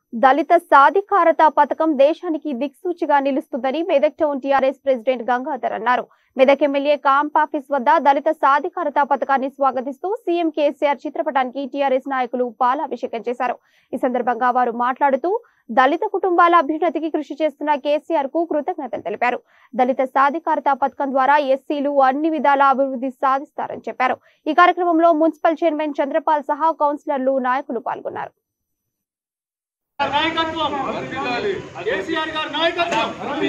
దళిత సాధికారత పథకం దేశానికి దిక్సూచిగా నిలుస్తుందని Medak town TRS president Gangadhar అన్నారు మెదక్ ఎమ్మెల్యే కాంప్ ఆఫీస్ వద్ద దళిత సాధికారత పథకాన్ని స్వాగతిస్తూ సీఎం కేసీఆర్ చిత్రపటానికి టీఆర్ఎస్ నాయకులు పాలాభిషేకం చేశారు ఈ సందర్భంగా వారు మాట్లాడుతూ దళిత కుటుంబాల అభ్యున్నతికి కృషి చేస్తున్న కేసీఆర్ కు కృతజ్ఞతలు తెలిపారు దళిత సాధికారత పథకం ద్వారా ఎస్సీలు అన్ని విధాల అభివృద్ధి సాధిస్తారని చెప్పారు ఈ కార్యక్రమంలో మున్సిపల్ చైర్మన్ చంద్రపాల్ సహా కౌన్సిలర్లు నాయకులు పాల్గొన్నారు నాయకత్వం కేసీఆర్ గారి నాయకత్వం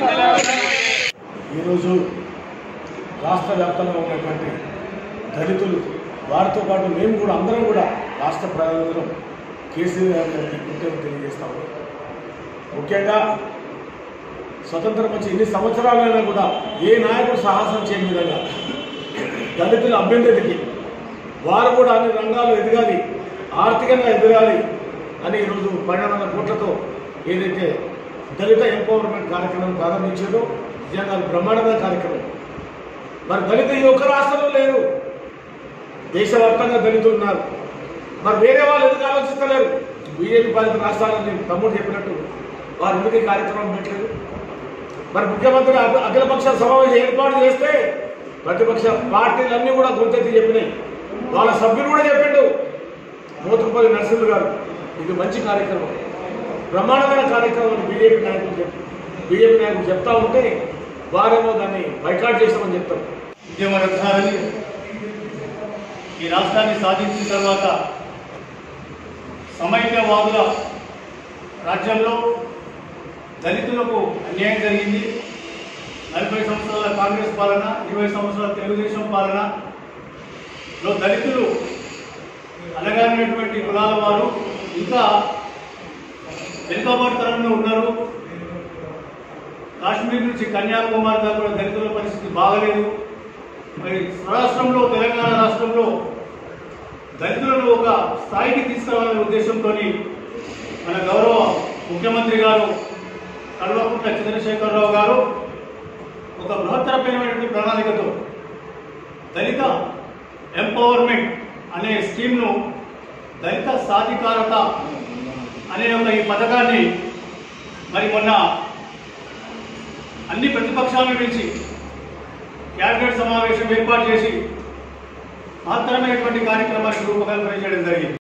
ఈరోజు రాష్ట్ర వ్యాప్తంగా ఉన్నటువంటి దళితులు వారితో పాటు మేము కూడా అందరం కూడా రాష్ట్ర ప్రజలందరం కేసీఆర్ గారికి కృతజ్ఞతలు తెలియజేస్తాము ముఖ్యంగా స్వతంత్రం వచ్చి ఎన్ని సంవత్సరాలైనా కూడా ఏ నాయకుడు సాహసం చేయని విధంగా దళితుల అభ్యున్నతికి వారు కూడా అన్ని రంగాలు ఎదగాలి ఆర్థికంగా ఎదగాలి అని ఈరోజు పన్నెండు వందల కోట్లతో ఏదైతే దళిత ఎంపవర్మెంట్ కార్యక్రమం ప్రారంభించారో నిజంగా అది బ్రహ్మాండమైన కార్యక్రమం మరి దళిత ఈ ఒక్క రాష్ట్రంలో లేరు దేశవ్యాప్తంగా దళితులు ఉన్నారు మరి వేరే వాళ్ళు ఎందుకు ఆలోచిస్తలేరు బీజేపీ పాలిత రాష్ట్రాలని తమ్ముడు చెప్పినట్టు వారు ఎందుకు ఈ కార్యక్రమం పెట్టలేదు మరి ముఖ్యమంత్రి అఖి- అఖిలపక్ష సమావేశం ఏర్పాటు చేస్తే ప్రతిపక్ష పార్టీలన్నీ కూడా గుర్తెత్తి చెప్పినాయి వాళ్ళ సభ్యులు కూడా చెప్పిండు మోతుకుపల్లి నరసింహ గారు ఇది మంచి కార్యక్రమం బ్రహ్మాండమైన కార్యక్రమం అని బీజేపీ నాయకులు చెప్ బీజేపీ నాయకులు చెప్తా ఉంటే వారేమో దాన్ని బైకాట్ చేస్తామని చెప్తారు ఉద్యమ రత్నాలని ఈ రాష్ట్రాన్ని సాధించిన తర్వాత సమైక్యవాదుల రాజ్యంలో దళితులకు అన్యాయం జరిగింది నలభై సంవత్సరాల కాంగ్రెస్ పాలన ఇరవై సంవత్సరాల తెలుగుదేశం పాలనలో దళితులు అనగానటువంటి కులాల వారు ఇంకా వెనుకబడితనంలో ఉన్నారు కాశ్మీర్ నుంచి కన్యాకుమారి దాకా కూడా దళితుల పరిస్థితి బాగలేదు మరి స్వరాష్ట్రంలో తెలంగాణ రాష్ట్రంలో దళితులను ఒక స్థాయికి తీసుకురావాలనే ఉద్దేశంతో మన గౌరవ ముఖ్యమంత్రి గారు కల్వకుంట్ల చంద్రశేఖరరావు గారు ఒక బృహత్తరమైనటువంటి ప్రణాళికతో దళిత ఎంపవర్మెంట్ అనే స్కీమ్ను దళిత సాధికారత అనే ఒక ఈ పథకాన్ని మరి మొన్న అన్ని ప్రతిపక్షాలను పిలిచి క్యాబినెట్ సమావేశం ఏర్పాటు చేసి మహత్తరమైనటువంటి కార్యక్రమానికి రూపకల్పన చేయడం జరిగింది